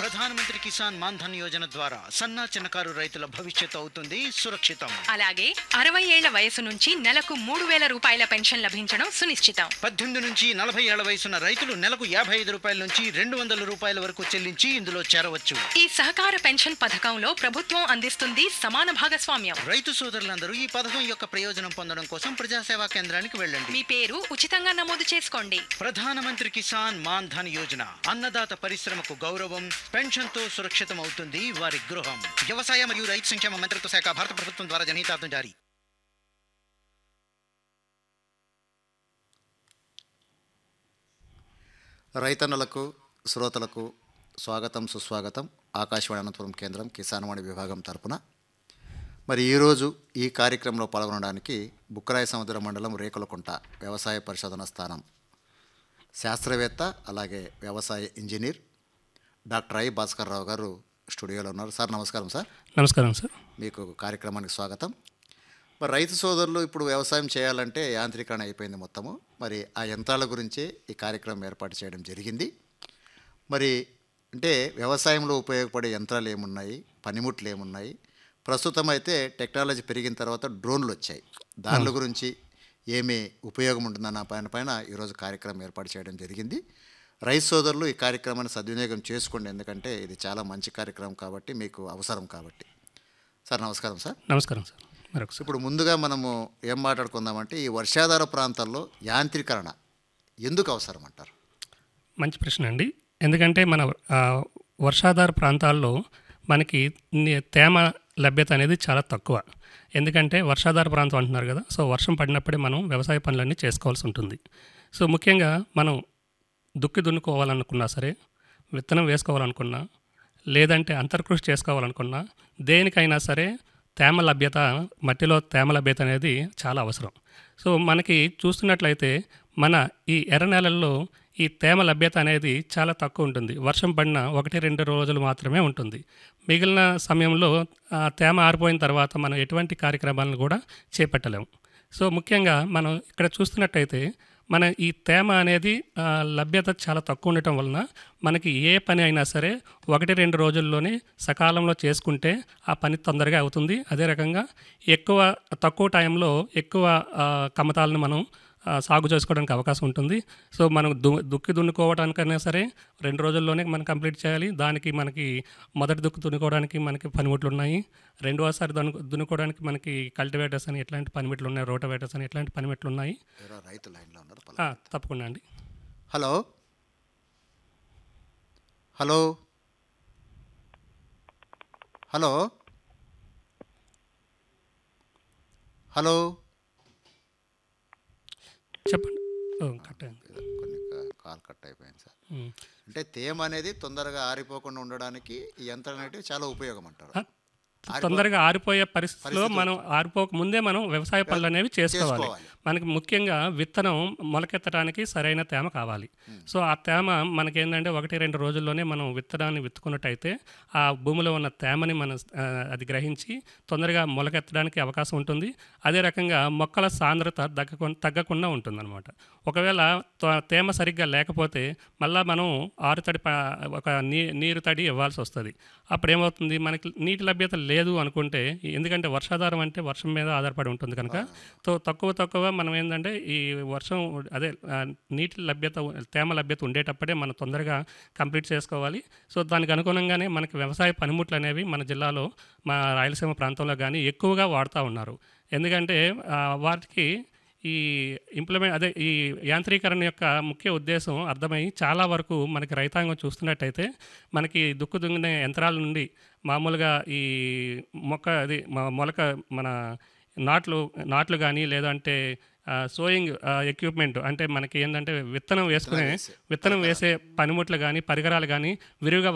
ప్రధానమంత్రి కిసాన్ మాన్ ధన్ యోజన ద్వారా సన్నా చిన్నకారు రైతుల భవిష్యత్తు అవుతుంది సురక్షితం అలాగే అరవై ఏళ్ల వయసు నుంచి నెలకు మూడు వేల రూపాయల పెన్షన్ లభించడం సునిశ్చితం పద్దెనిమిది నుంచి నలభై ఏళ్ల వయసున్న రైతులు నెలకు యాభై ఐదు రూపాయల నుంచి రెండు వందల రూపాయల వరకు చెల్లించి ఇందులో చేరవచ్చు ఈ సహకార పెన్షన్ పథకంలో ప్రభుత్వం అందిస్తుంది సమాన భాగస్వామ్యం రైతు సోదరులందరూ ఈ పథకం యొక్క ప్రయోజనం పొందడం కోసం ప్రజాసేవా కేంద్రానికి వెళ్ళండి మీ పేరు ఉచితంగా నమోదు చేసుకోండి ప్రధానమంత్రి కిసాన్ మాన్ ధన్ యోజన అన్నదాత పరిశ్రమకు గౌరవం పెన్షన్తో సురక్షితం అవుతుంది వారి గృహం వ్యవసాయ మరియు రైతు సంక్షేమ మంత్రిత్వ శాఖ భారత ప్రభుత్వం ద్వారా జనహితార్థం జారీ రైతన్నులకు శ్రోతలకు స్వాగతం సుస్వాగతం ఆకాశవాణి అనంతపురం కేంద్రం కిసాన్వాణి విభాగం తరపున మరి ఈరోజు ఈ కార్యక్రమంలో పాల్గొనడానికి బుక్కరాయ సముద్ర మండలం రేకులకుంట వ్యవసాయ పరిశోధన స్థానం శాస్త్రవేత్త అలాగే వ్యవసాయ engineer doctor I Bhaskar Rao garu స్టూడియోలో ఉన్నారు సార్ నమస్కారం సార్ నమస్కారం సార్ మీకు కార్యక్రమానికి స్వాగతం మరి రైతు సోదరులు ఇప్పుడు వ్యవసాయం చేయాలంటే యాంత్రీకరణ అయిపోయింది మొత్తము మరి ఆ యంత్రాల గురించే ఈ కార్యక్రమం ఏర్పాటు చేయడం జరిగింది మరి అంటే వ్యవసాయంలో ఉపయోగపడే యంత్రాలు ఏమున్నాయి పనిముట్లు ఏమున్నాయి ప్రస్తుతం అయితే టెక్నాలజీ పెరిగిన తర్వాత డ్రోన్లు వచ్చాయి దానిల గురించి ఏమి ఉపయోగం ఉంటుందన్న పైన పైన ఈరోజు కార్యక్రమం ఏర్పాటు చేయడం జరిగింది రైతు సోదరులు ఈ కార్యక్రమాన్ని సద్వినియోగం చేసుకోండి ఎందుకంటే ఇది చాలా మంచి కార్యక్రమం కాబట్టి మీకు అవసరం కాబట్టి సార్ నమస్కారం సార్ నమస్కారం సార్ మరొకసారి ఇప్పుడు ముందుగా మనము ఏం మాట్లాడుకుందామంటే ఈ వర్షాధార ప్రాంతాల్లో యాంత్రీకరణ ఎందుకు అవసరం అంటారు మంచి ప్రశ్న అండి ఎందుకంటే మన ఆ, వర్షాధార ప్రాంతాల్లో మనకి ని- తేమ లభ్యత అనేది చాలా తక్కువ ఎందుకంటే వర్షాధార ప్రాంతం అంటున్నారు కదా సో వర్షం పడినప్పుడే మనం వ్యవసాయ పనులన్నీ చేసుకోవాల్సి ఉంటుంది సో ముఖ్యంగా మనం దుక్కి దున్నుకోవాలనుకున్నా సరే విత్తనం వేసుకోవాలనుకున్నా లేదంటే అంతర్కృషి చేసుకోవాలనుకున్నా దేనికైనా సరే తేమ లభ్యత మట్టిలో తేమ లభ్యత అనేది చాలా అవసరం సో మనకి చూస్తున్నట్లయితే మన ఈ ఎర్ర నేలల్లో ఈ తేమ లభ్యత అనేది చాలా తక్కువ ఉంటుంది వర్షం పడిన ఒకటి రెండు రోజులు మాత్రమే ఉంటుంది మిగిలిన సమయంలో ఆ తేమ ఆరిపోయిన తర్వాత మనం ఎటువంటి కార్యక్రమాలను కూడా చేపట్టలేము సో ముఖ్యంగా మనం ఇక్కడ చూస్తున్నట్టయితే మన ఈ తేమ అనేది ఆ, లభ్యత చాలా తక్కువ ఉండటం వలన మనకి ఏ పని అయినా సరే ఒకటి రెండు రోజుల్లోనే సకాలంలో చేసుకుంటే ఆ పని తొందరగా అవుతుంది అదే రకంగా ఎక్కువ తక్కువ టైంలో ఎక్కువ ఆ, కమతాలను మనం ఆ, సాగు చేసుకోవడానికి అవకాశం ఉంటుంది సో మనం దు దుక్కి దున్నుకోవడానికైనా సరే రెండు రోజుల్లోనే మనం కంప్లీట్ చేయాలి దానికి మనకి మొదటి దుక్కు దున్నుకోవడానికి మనకి పనిముట్లు ఉన్నాయి రెండవసారి దను దున్నుకోవడానికి మనకి కల్టివేటర్స్ అని ఎట్లాంటి పనిముట్లు ఉన్నాయి రోటవేటర్స్ అని ఎట్లాంటి పనిముట్లు ఉన్నాయి ఎవరో రైతు లైన్లో ఉన్నారు పల- ఆ, తప్పకుండా అండి హలో హలో హలో హలో చెప్పండి ఓ, కట్ అయింది కొన్ని కా- కాల్ కట్ అయిపోయింది సార్ ఉమ్. అంటే తేమ అనేది తొందరగా ఆరిపోకుండా ఉండడానికి ఈ యంత్రాలు అనేటివి చాలా ఉపయోగం అంటారు ఆ, తొందరగా ఆరిపోయే పరిస్థితిలో మనం ఆరిపోక ముందే మనం వ్యవసాయ పనులు అనేవి చేసుకోవాలి చేసుకోవాలి. మనకి ముఖ్యంగా విత్తనం మొలకెత్తడానికి సరైన తేమ కావాలి సో ఆ తేమ మనకి ఏంటంటే ఒకటి రెండు రోజుల్లోనే మనం విత్తనాన్ని విత్తుకున్నట్టయితే ఆ భూమిలో ఉన్న తేమని మనం ఆ, అది గ్రహించి తొందరగా మొలకెత్తడానికి అవకాశం ఉంటుంది అదే రకంగా మొక్కల సాంద్రత తగ్గకుండా తగ్గకుండా ఉంటుందన్నమాట ఒకవేళ త- తేమ సరిగ్గా లేకపోతే మళ్ళా మనం ఆరుతడి ప- ఒక నీ నీరు తడి ఇవ్వాల్సి వస్తుంది అప్పుడు ఏమవుతుంది మనకి నీటి లభ్యత లేదు అనుకుంటే ఎందుకంటే వర్షాధారం అంటే వర్షం మీద ఆధారపడి ఉంటుంది కనుక తో తక్కువ తక్కువ మనం ఏంటంటే ఈ వర్షం అదే ఆ, నీటి లభ్యత తేమ లభ్యత ఉండేటప్పుడే మనం తొందరగా కంప్లీట్ చేసుకోవాలి సో దానికి అనుగుణంగానే మనకి వ్యవసాయ పనిముట్లు అనేవి మన జిల్లాలో మా రాయలసీమ ప్రాంతంలో కానీ ఎక్కువగా వాడుతూ ఉన్నారు ఎందుకంటే ఆ, వాటికి ఈ ఇంప్లిమెంట్ అదే ఈ యాంత్రీకరణ యొక్క ముఖ్య ఉద్దేశం అర్థమై చాలా వరకు మనకి రైతాంగం చూస్తున్నట్టయితే మనకి దుక్కు దుంగిన యంత్రాల నుండి మామూలుగా ఈ మొక్క అది మ- మొలక మన నాట్లు నాట్లు కానీ లేదంటే సోయింగ్ ఎక్విప్మెంట్ అంటే మనకి ఏంటంటే విత్తనం వేసుకునే విత్తనం వేసే పనిముట్లు కానీ పరికరాలు కానీ విరివిగా